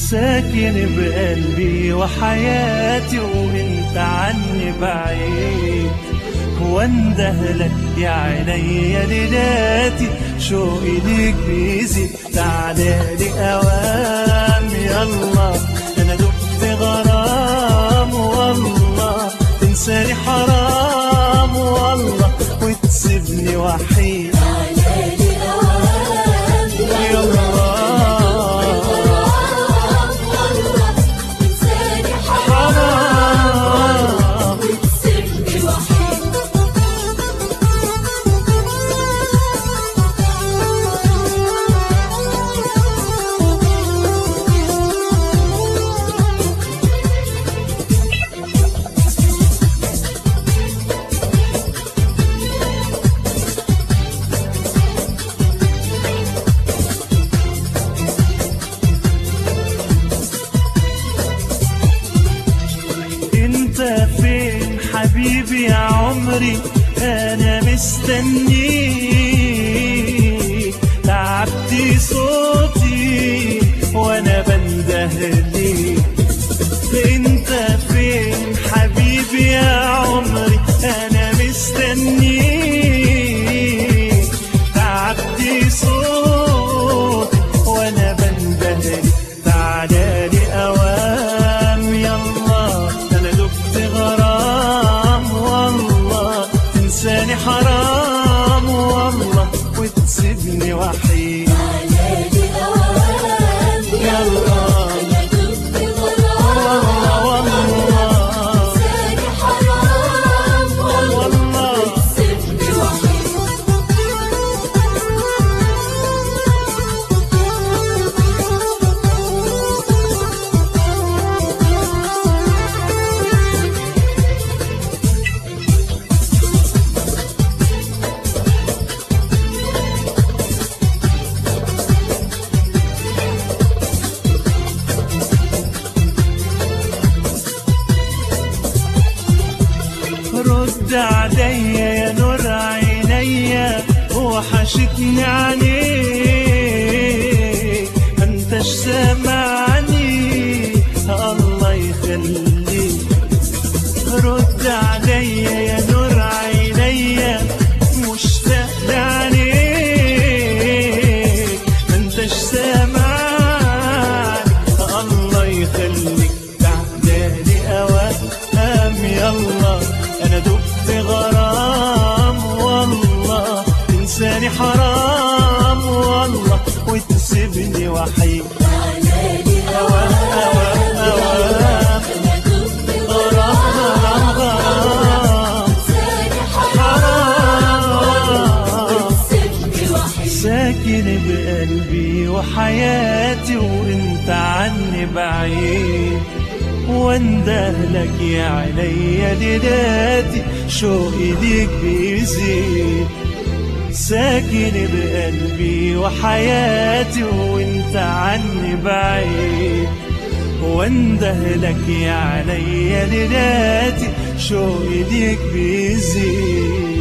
ساكن بقلبي وحياتي وانت عني بعيد واندهلك يا عيني ليلاتي شوقي ليك بيزيد تعالى لي اوام يلا انا دقت غرام والله تنساني حرام والله وتسيبني وحيد تعالي أوام يلا والله تنساني حرام حرام وتسيبني وحيد انت فين حبيبي يا عمري انا مستنيك تعبتي صوتي وانا بنده ليك انت فين حبيبي يا عمري انا مستنيك تعبتي صوتي وانا بنده ليك تعالى لي اوام يلا انا دقت غرام والله تنساني حرام والله وتسيبني وحيد تعالي أوام يلا أنا دقت غرام والله تنساني حرام والله والله وتسيبني وحيد رد عليا يا نور عينيا وحشتني عليك ما انتش سامعني الله يخليك رد عليا يا نور عينيا مشتاق لعينيك ما انتش سامعني الله يخليك تعالى اوام يلا انا دقت غرام والله تنساني حرام والله وتسيبني وحيد تعالي اوام اوام اوام أنا دقت غرام غرام غرام تنساني حرام حرام وتسيبني وحيد ساكن بقلبي وحياتي وانت عني بعيد واندهلك يا عينيا ليلاتي شوقي ليك بيزيد ساكن بقلبي وحياتي وانت عني بعيد واندهلك يا عينيا ليلاتي شوقي ليك بيزيد